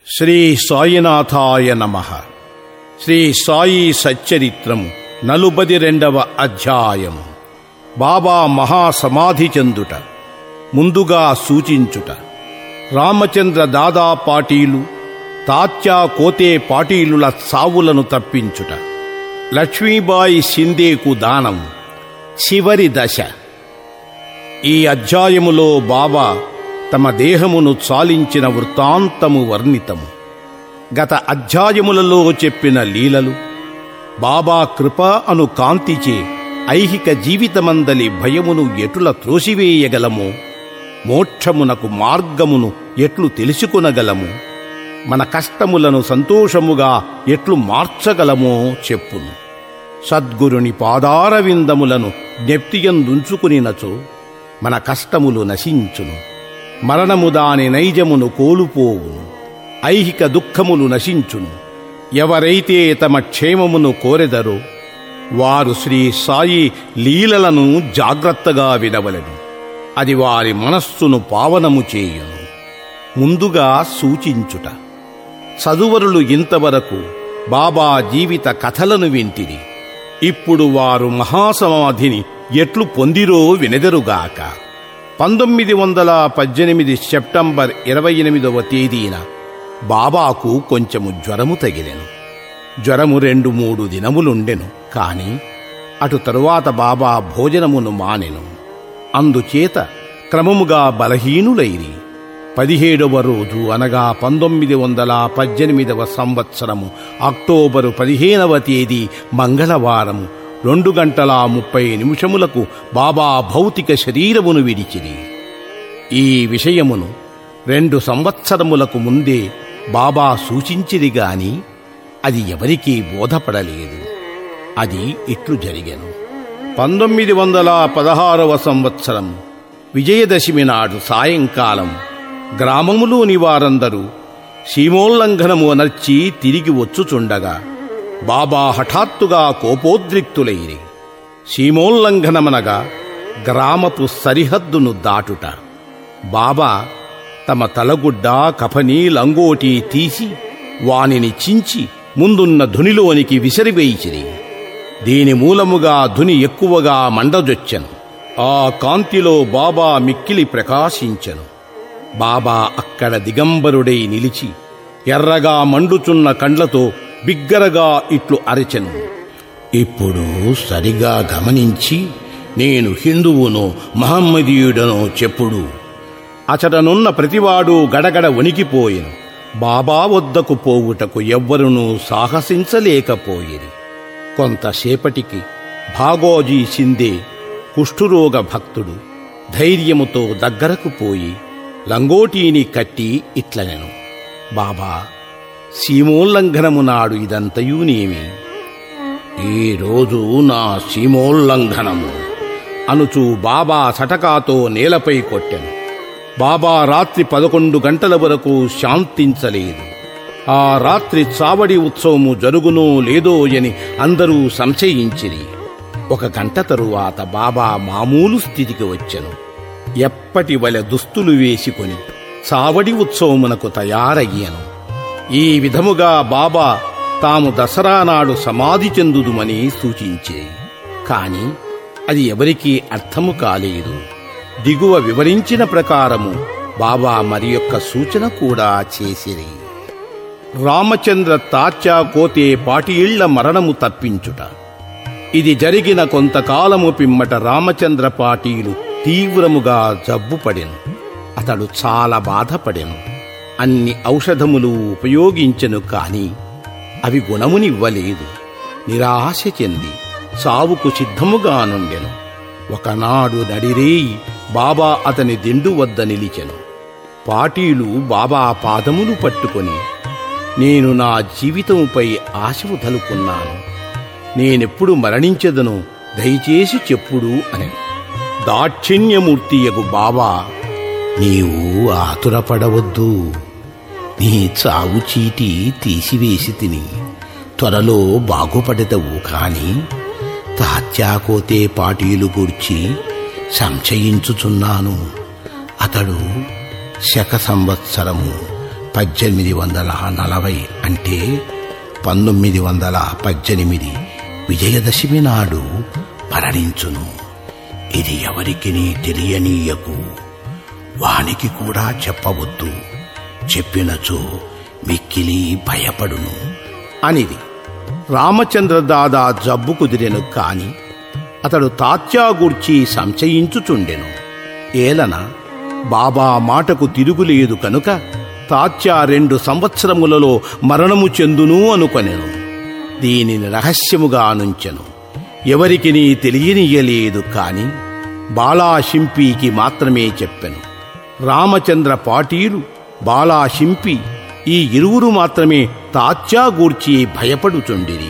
శ్రీ సాయినాథాయ నమ శ్రీ సాయి సచ్చరిత్రము నలుబది రెండవ అధ్యాయము బాబా మహాసమాధి చెందుట ముందుగా సూచించుట రామచంద్ర దాదా పాటీలు తాత్యా కోతే పాటీలుల సావులను తప్పించుట లక్ష్మీబాయి షిందేకు దానం చివరి దశ ఈ అధ్యాయములో బాబా తమ దేహమును చాలించిన వృత్తాంతము వర్ణితము గత అధ్యాయములలో చెప్పిన లీలలు బాబా కృప అను కాంతిచే ఐహిక జీవితమందలి భయమును ఎటుల త్రోసివేయగలమో మోక్షమునకు మార్గమును ఎట్లు తెలుసుకునగలము మన కష్టములను సంతోషముగా ఎట్లు మార్చగలమో చెప్పును సద్గురుని పాదారవిందములను జ్ఞప్తియందుంచుకునినచో మన కష్టములు నశించును మరణము దాని నైజమును కోలుపోవును ఐహిక దుఃఖములు నశించును ఎవరైతే తమ క్షేమమును కోరెదరో వారు శ్రీ సాయి లీలలను జాగ్రత్తగా వినవలెను అది వారి మనస్సును పావనము చేయును ముందుగా సూచించుట చదువరులు ఇంతవరకు బాబా జీవిత కథలను వింటిరి ఇప్పుడు వారు మహాసమాధిని ఎట్లు పొందిరో వినెదరుగాక పంతొమ్మిది వందల పద్దెనిమిది సెప్టెంబర్ ఇరవై ఎనిమిదవ తేదీన బాబాకు కొంచెము జ్వరము తగిలెను జ్వరము రెండు మూడు దినములుండెను కాని అటు తరువాత బాబా భోజనమును మానెను అందుచేత క్రమముగా బలహీనులైరి పదిహేడవ రోజు అనగా పంతొమ్మిది వందల పద్దెనిమిదవ సంవత్సరము అక్టోబరు పదిహేనవ తేదీ మంగళవారము రెండు గంటల ముప్పై నిమిషములకు బాబా భౌతిక శరీరమును విడిచిరి ఈ విషయమును రెండు సంవత్సరములకు ముందే బాబా సూచించిరి గాని అది ఎవరికీ బోధపడలేదు అది ఇట్లు జరిగెను పంతొమ్మిది వందల పదహారవ సంవత్సరం విజయదశమి నాడు సాయంకాలం గ్రామములోని వారందరూ సీమోల్లంఘనము అనర్చి తిరిగి వచ్చుచుండగా బాబా హఠాత్తుగా కోపోద్రిక్తులైరి సీమోల్లంఘనమనగా గ్రామపు సరిహద్దును దాటుట బాబా తమ తలగుడ్డ కఫని లంగోటి తీసి వానిని చించి ముందున్న ధునిలోనికి విసిరివేయిచిరి దీని మూలముగా ధుని ఎక్కువగా మండజొచ్చెను ఆ కాంతిలో బాబా మిక్కిలి ప్రకాశించెను బాబా అక్కడ దిగంబరుడై నిలిచి ఎర్రగా మండుచున్న కండ్లతో బిగ్గరగా ఇట్లు అరచెను ఇప్పుడు సరిగా గమనించి నేను హిందువును మహమ్మదీయుడనో చెప్పుడు అచటనున్న ప్రతివాడు గడగడ వణికిపోయెను బాబా వద్దకు పోవుటకు ఎవ్వరునూ సాహసించలేకపోయిరి కొంతసేపటికి భాగోజీ సిందే కుష్ఠురోగ భక్తుడు ధైర్యముతో దగ్గరకు పోయి లంగోటీని కట్టి ఇట్లనెను బాబా సీమోల్లంఘనము నాడు ఇదంతయునేమి ఈ రోజు నా సీమోల్లంఘనము అనుచూ బాబా సటకాతో నేలపై కొట్టెను బాబా రాత్రి పదకొండు గంటల వరకు శాంతించలేదు ఆ రాత్రి చావడి ఉత్సవము జరుగునో లేదో అని అందరూ సంశయించిరి ఒక గంట తరువాత బాబా మామూలు స్థితికి వచ్చెను ఎప్పటి వలె దుస్తులు వేసుకొని చావడి ఉత్సవమునకు తయారయ్యాను ఈ విధముగా బాబా తాము దసరా నాడు సమాధి చెందుదుమని సూచించే కాని అది ఎవరికీ అర్థము కాలేదు దిగువ వివరించిన ప్రకారము బాబా మరి యొక్క సూచన కూడా చేసిరి రామచంద్ర తాత్యా కోతే పాటియిళ్ల మరణము తప్పించుట ఇది జరిగిన కొంతకాలము పిమ్మట రామచంద్ర పాటీలు తీవ్రముగా జబ్బుపడెను అతడు చాలా బాధపడెను అన్ని ఔషధములు ఉపయోగించెను కాని అవి గుణమునివ్వలేదు నిరాశ చెంది సావుకు సిద్ధముగా నుండెను ఒకనాడు నడిరేయి బాబా అతని దిండు వద్ద నిలిచెను పాటీలు బాబా పాదములు పట్టుకొని నేను నా జీవితముపై ఆశ వదులుకున్నాను నేనెప్పుడు మరణించదను దయచేసి చెప్పుడు అని దాక్షిణ్యమూర్తియగు బాబా నీవు ఆతురపడవద్దు నీ చావు చీటి తీసివేసి తిని త్వరలో బాగుపడదవు కాని తాత్యాకోతే పాటీలు గూర్చి సంశయించుచున్నాను అతడు శక సంవత్సరము పద్దెనిమిది వందల నలభై అంటే పంతొమ్మిది వందల పద్దెనిమిది విజయదశమి నాడు మరణించును ఇది ఎవరికి తెలియనీయకు వానికి కూడా చెప్పవద్దు చెప్పినచో మిక్కిలి భయపడును అనిది రామచంద్ర దాదా జబ్బు కుదిరెను కాని అతడు తాత్యా గూర్చి సంశయించుచుండెను ఏలన బాబా మాటకు తిరుగులేదు కనుక తాత్యా రెండు సంవత్సరములలో మరణము చెందును అనుకొనెను దీనిని రహస్యముగా నుంచెను ఎవరికి నీ తెలియనియలేదు కాని బాలాశింపీకి మాత్రమే చెప్పెను రామచంద్ర పాటీలు బాలాశింపి ఈ ఇరువురు మాత్రమే తాత్యా గూర్చి భయపడుచుండిరి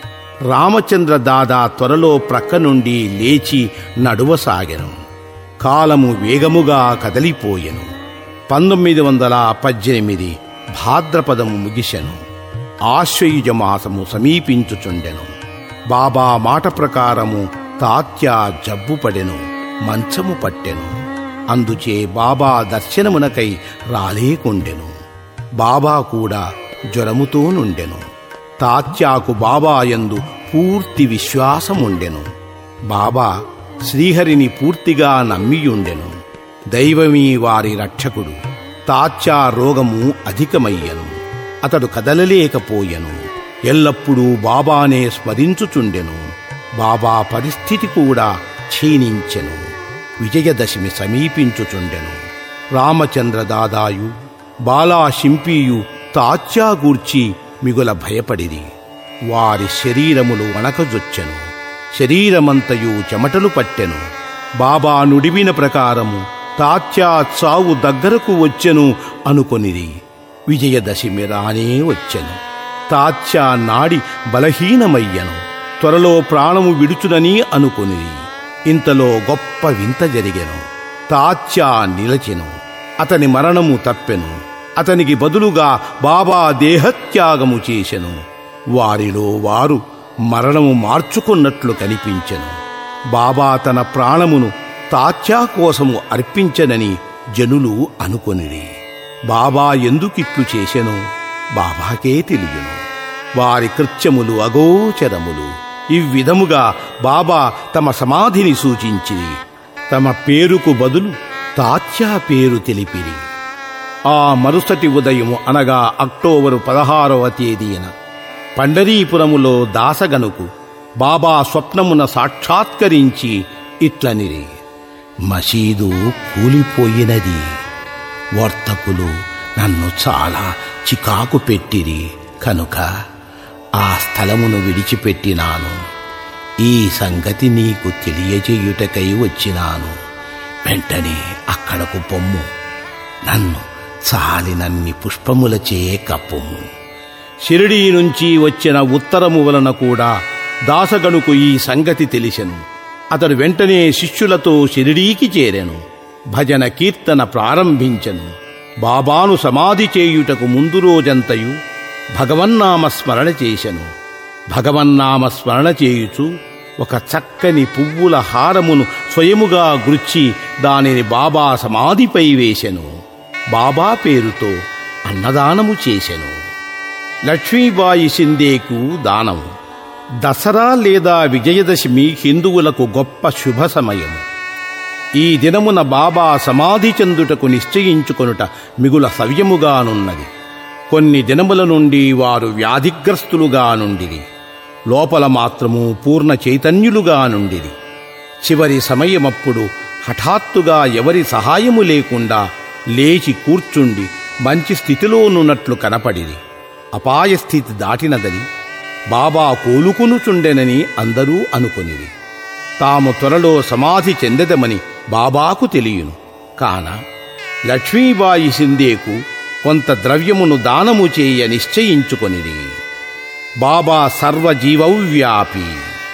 రామచంద్ర దాదా త్వరలో ప్రక్క నుండి లేచి నడువసాగెను కాలము వేగముగా కదలిపోయెను పంతొమ్మిది వందల పద్దెనిమిది భాద్రపదము ముగిసెను ఆశ్వయుజ మాసము సమీపించుచుండెను బాబా మాట ప్రకారము తాత్యా జబ్బుపడెను మంచము పట్టెను అందుచే బాబా దర్శనమునకై రాలేకుండెను బాబా కూడా జ్వరముతో నుండెను తాత్యాకు బాబా యందు పూర్తి విశ్వాసముండెను బాబా శ్రీహరిని పూర్తిగా నమ్మియుండెను దైవమీ వారి రక్షకుడు తాత్యా రోగము అధికమయ్యను అతడు కదలలేకపోయెను ఎల్లప్పుడూ బాబానే స్మరించుచుండెను బాబా పరిస్థితి కూడా క్షీణించెను విజయదశమి సమీపించుచుండెను రామచంద్ర దాదాయు బాలా శింపీయు తాత్యా గూర్చి మిగుల భయపడిరి వారి శరీరములు వణకజొచ్చెను శరీరమంతయు చెమటలు పట్టెను బాబా నుడివిన ప్రకారము తాత్యా చావు దగ్గరకు వచ్చెను అనుకొనిది విజయదశమి రానే వచ్చెను తాత్యా నాడి బలహీనమయ్యను త్వరలో ప్రాణము విడుచునని అనుకొనిది ఇంతలో గొప్ప వింత జరిగెను తాత్యా నిలచెను అతని మరణము తప్పెను అతనికి బదులుగా బాబా దేహత్యాగము చేసెను వారిలో వారు మరణము మార్చుకున్నట్లు కనిపించెను బాబా తన ప్రాణమును తాత్యా కోసము అర్పించనని జనులు అనుకొనిరి బాబా ఎందుకిట్లు చేసెను బాబాకే తెలియను వారి కృత్యములు అగోచరములు ఈ విధముగా బాబా తమ సమాధిని సూచించిరి తమ పేరుకు బదులు తాత్యా పేరు తెలిపిరి ఆ మరుసటి ఉదయము అనగా అక్టోబరు పదహారవ తేదీన పండరీపురములో దాసగనుకు బాబా స్వప్నమున సాక్షాత్కరించి ఇట్లనిరి మసీదు కూలిపోయినది వర్తకులు నన్ను చాలా చికాకు పెట్టిరి కనుక ఆ స్థలమును విడిచిపెట్టినాను ఈ సంగతి నీకు తెలియజేయుటకై వచ్చినాను వెంటనే అక్కడకు పొమ్ము నన్ను చాలినన్ని పుష్పములచే కప్పుము షిరిడీ నుంచి వచ్చిన ఉత్తరము వలన కూడా దాసగనుకు ఈ సంగతి తెలిసెను అతడు వెంటనే శిష్యులతో షిరిడీకి చేరెను భజన కీర్తన ప్రారంభించెను బాబాను సమాధి చేయుటకు ముందు రోజంతయు భగవన్నామ స్మరణ చేశెను భగవన్నామ స్మరణ చేయుచు ఒక చక్కని పువ్వుల హారమును స్వయముగా గుర్చి దానిని బాబా సమాధిపై వేశెను బాబా పేరుతో అన్నదానము చేశెను లక్ష్మీబాయి షిందేకు దానం దసరా లేదా విజయదశమి హిందువులకు గొప్ప శుభ సమయము ఈ దినమున బాబా సమాధి చెందుటకు నిశ్చయించుకొనుట మిగుల సవ్యముగానున్నది కొన్ని దినముల నుండి వారు వ్యాధిగ్రస్తులుగా నుండిరి లోపల మాత్రము పూర్ణ చైతన్యులుగా నుండిరి చివరి సమయమప్పుడు హఠాత్తుగా ఎవరి సహాయము లేకుండా లేచి కూర్చుండి మంచి స్థితిలోనున్నట్లు కనపడిరి అపాయ స్థితి దాటినదని బాబా కోలుకునుచుండెనని అందరూ అనుకొనిరి తాము త్వరలో సమాధి చెందదమని బాబాకు తెలియను కాన లక్ష్మీబాయి సిందేకు కొంత ద్రవ్యమును దానము చేయ నిశ్చయించుకొనిరి బాబా సర్వజీవవ్యాపి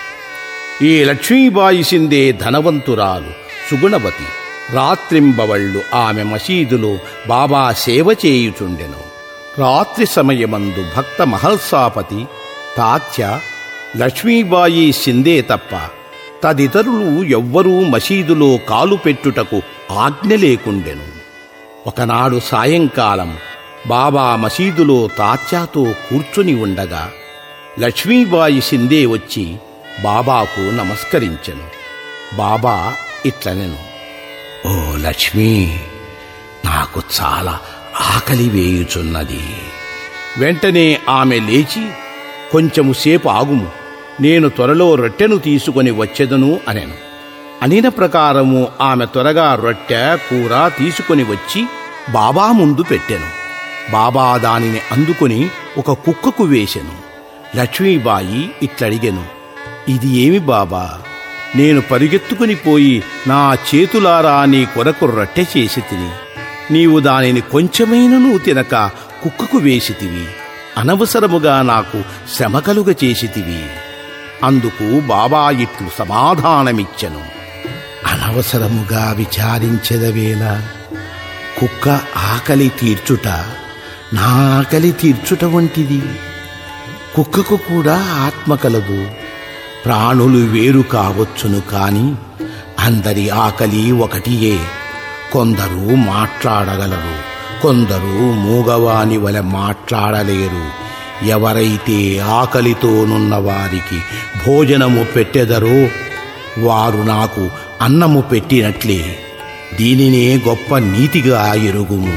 ఈ లక్ష్మీబాయి సిందే ధనవంతురాలు సుగుణవతి రాత్రింబవళ్ళు ఆమె మసీదులో బాబా సేవ చేయుచుండెను రాత్రి సమయమందు భక్త మహల్సాపతి తాత్య లక్ష్మీబాయి సిందే తప్ప తదితరులు ఎవ్వరూ మసీదులో కాలు పెట్టుటకు ఆజ్ఞ లేకుండెను ఒకనాడు సాయంకాలం బాబా మసీదులో తాత్యాతో కూర్చుని ఉండగా లక్ష్మీబాయి సిందే వచ్చి బాబాకు నమస్కరించెను బాబా ఇట్లనెను ఓ లక్ష్మీ నాకు చాలా ఆకలి వేయుచున్నది వెంటనే ఆమె లేచి కొంచెము సేపు ఆగుము నేను త్వరలో రొట్టెను తీసుకొని వచ్చెదను అనెను అనిన ప్రకారము ఆమె త్వరగా రొట్టె కూర తీసుకొని వచ్చి బాబా ముందు పెట్టెను బాబా దానిని అందుకొని ఒక కుక్కకు వేసెను లక్ష్మీబాయి ఇట్లడిగెను ఇది ఏమి బాబా నేను పరిగెత్తుకుని పోయి నా చేతులారా నీ కొరకు రొట్టె చేసి తిని నీవు దానిని కొంచెమైనను తినక కుక్కకు వేసితివి అనవసరముగా నాకు శ్రమ కలుగ చేసితివి అందుకు బాబా ఇట్లు సమాధానమిచ్చెను అనవసరముగా విచారించెదవేళ కుక్క ఆకలి తీర్చుట నా ఆకలి తీర్చుట వంటిది కుక్కకు కూడా ఆత్మ కలదు ప్రాణులు వేరు కావచ్చును కాని అందరి ఆకలి ఒకటియే కొందరు మాట్లాడగలరు కొందరు మూగవాని వలె మాట్లాడలేరు ఎవరైతే ఆకలితోనున్న వారికి భోజనము పెట్టెదరో వారు నాకు అన్నము పెట్టినట్లే దీనినే గొప్ప నీతిగా ఎరుగుము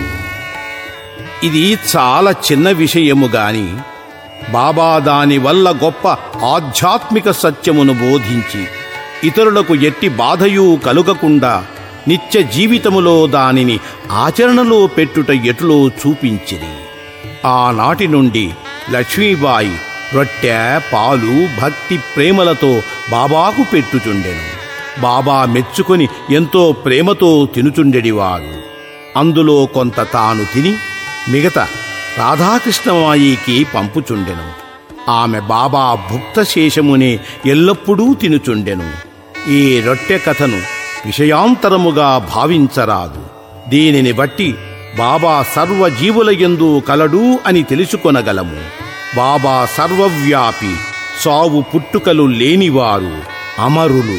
ఇది చాలా చిన్న విషయము గాని బాబా దాని వల్ల గొప్ప ఆధ్యాత్మిక సత్యమును బోధించి ఇతరులకు ఎట్టి బాధయు కలుగకుండా నిత్య జీవితములో దానిని ఆచరణలో పెట్టుట ఎటులో చూపించిరి ఆనాటి నుండి లక్ష్మీబాయి రొట్టె పాలు భక్తి ప్రేమలతో బాబాకు పెట్టుచుండెను బాబా మెచ్చుకొని ఎంతో ప్రేమతో తినుచుండెడివారు అందులో కొంత తాను తిని మిగతా రాధాకృష్ణమాయికి పంపుచుండెను ఆమె బాబా భుక్త శేషమునే ఎల్లప్పుడూ తినుచుండెను ఈ రొట్టె కథను విషయాంతరముగా భావించరాదు దీనిని బట్టి బాబా సర్వజీవుల యందు కలడు అని తెలుసుకొనగలము బాబా సర్వవ్యాపి సావు పుట్టుకలు లేనివారు అమరులు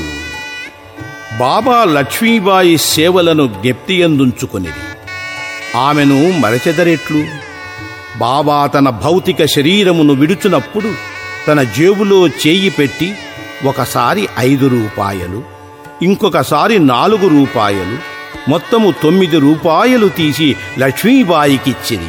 బాబా లక్ష్మీబాయి సేవలను జ్ఞప్తియందుంచుకొనిది ఆమెను మరచెదరెట్లు బాబా తన భౌతిక శరీరమును విడుచునప్పుడు తన జేబులో చేయి పెట్టి ఒకసారి ఐదు రూపాయలు ఇంకొకసారి నాలుగు రూపాయలు మొత్తము తొమ్మిది రూపాయలు తీసి లక్ష్మీబాయికిచ్చిరి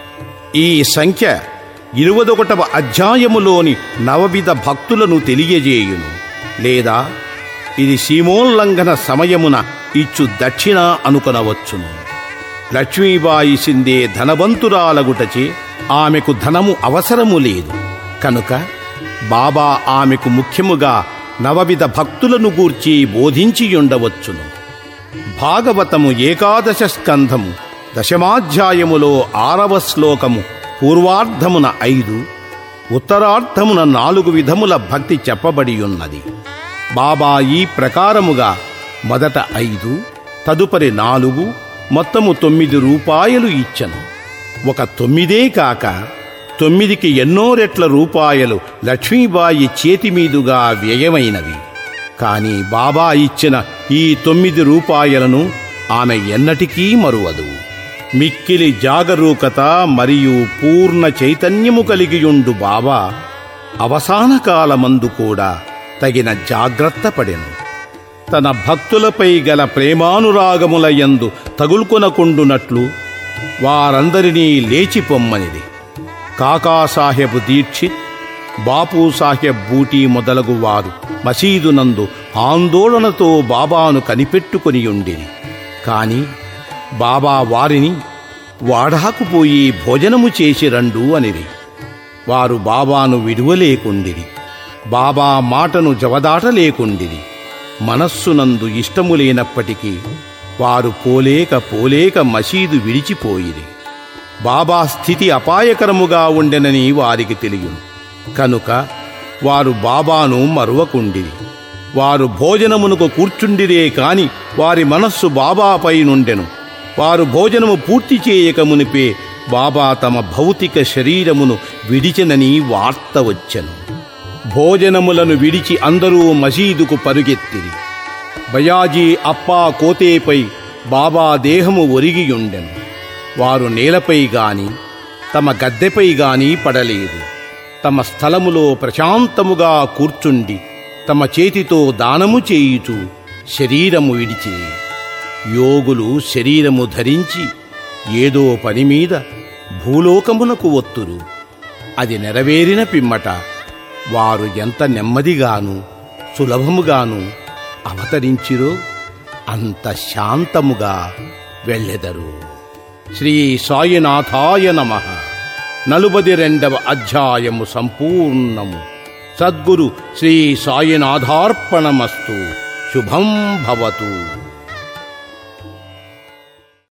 ఈ సంఖ్య ఇరువదొకటవ అధ్యాయములోని నవవిధ భక్తులను తెలియజేయును లేదా ఇది సీమోల్లంఘన సమయమున ఇచ్చు దక్షిణ అనుకొనవచ్చును లక్ష్మీబాయి సిందే ధనవంతురాలగుటచే ఆమెకు ధనము అవసరము లేదు కనుక బాబా ఆమెకు ముఖ్యముగా నవవిధ భక్తులను గూర్చి బోధించియుండవచ్చును భాగవతము ఏకాదశ స్కంధము దశమాధ్యాయములో ఆరవ శ్లోకము పూర్వార్ధమున ఐదు ఉత్తరార్ధమున నాలుగు విధముల భక్తి చెప్పబడి ఉన్నది బాబా ఈ ప్రకారముగా మొదట ఐదు తదుపరి నాలుగు మొత్తము తొమ్మిది రూపాయలు ఇచ్చను ఒక తొమ్మిదే కాక తొమ్మిదికి ఎన్నో రెట్ల రూపాయలు లక్ష్మీబాయి చేతి మీదుగా వ్యయమైనవి కాని బాబా ఇచ్చిన ఈ తొమ్మిది రూపాయలను ఆమె ఎన్నటికీ మరువదు మిక్కిలి జాగరూకత మరియు పూర్ణ చైతన్యము కలిగియుండు బాబా అవసాన కాలమందు కూడా తగిన జాగ్రత్త పడెను తన భక్తులపై గల ప్రేమానురాగముల యందు తగులుకొనకుండునట్లు వారందరినీ లేచిపొమ్మనిది కాకాసాహెబ్ దీక్షిత్ బాపు సాహెబ్ బూటీ మొదలగు వారు మసీదునందు ఆందోళనతో బాబాను కనిపెట్టుకుని ఉండిరి కాని బాబా వారిని వాడాకు పోయి భోజనము చేసి రండు అనిరి వారు బాబాను విడువలేకుండిరి బాబా మాటను జవదాటలేకుండిరి మనస్సునందు ఇష్టము లేనప్పటికీ వారు పోలేక పోలేక మసీదు విడిచిపోయిరి బాబా స్థితి అపాయకరముగా ఉండెనని వారికి తెలియను కనుక వారు బాబాను మరువకుండిరి వారు భోజనమునకు కూర్చుండిరే కాని వారి మనస్సు బాబాపై నుండెను వారు భోజనము పూర్తి చేయక మునిపే బాబా తమ భౌతిక శరీరమును విడిచెనని వార్త వచ్చెను భోజనములను విడిచి అందరూ మసీదుకు పరుగెత్తిరి బయాజీ అప్పా కోతేపై బాబా దేహము ఒరిగియుండెను వారు నేలపై గాని తమ గద్దెపై గాని పడలేదు తమ స్థలములో ప్రశాంతముగా కూర్చుండి తమ చేతితో దానము చేయుచు శరీరము విడిచి యోగులు శరీరము ధరించి ఏదో పని మీద భూలోకమునకు ఒత్తురు అది నెరవేరిన పిమ్మట వారు ఎంత నెమ్మదిగాను సులభముగాను అవతరించిరో అంత శాంతముగా వెళ్ళెదరు శ్రీ సాయినాథాయ నమ నలుబది రెండవ అధ్యాయము సంపూర్ణము సద్గురు శ్రీ సాయినాథార్పణమస్తు శుభం భవతు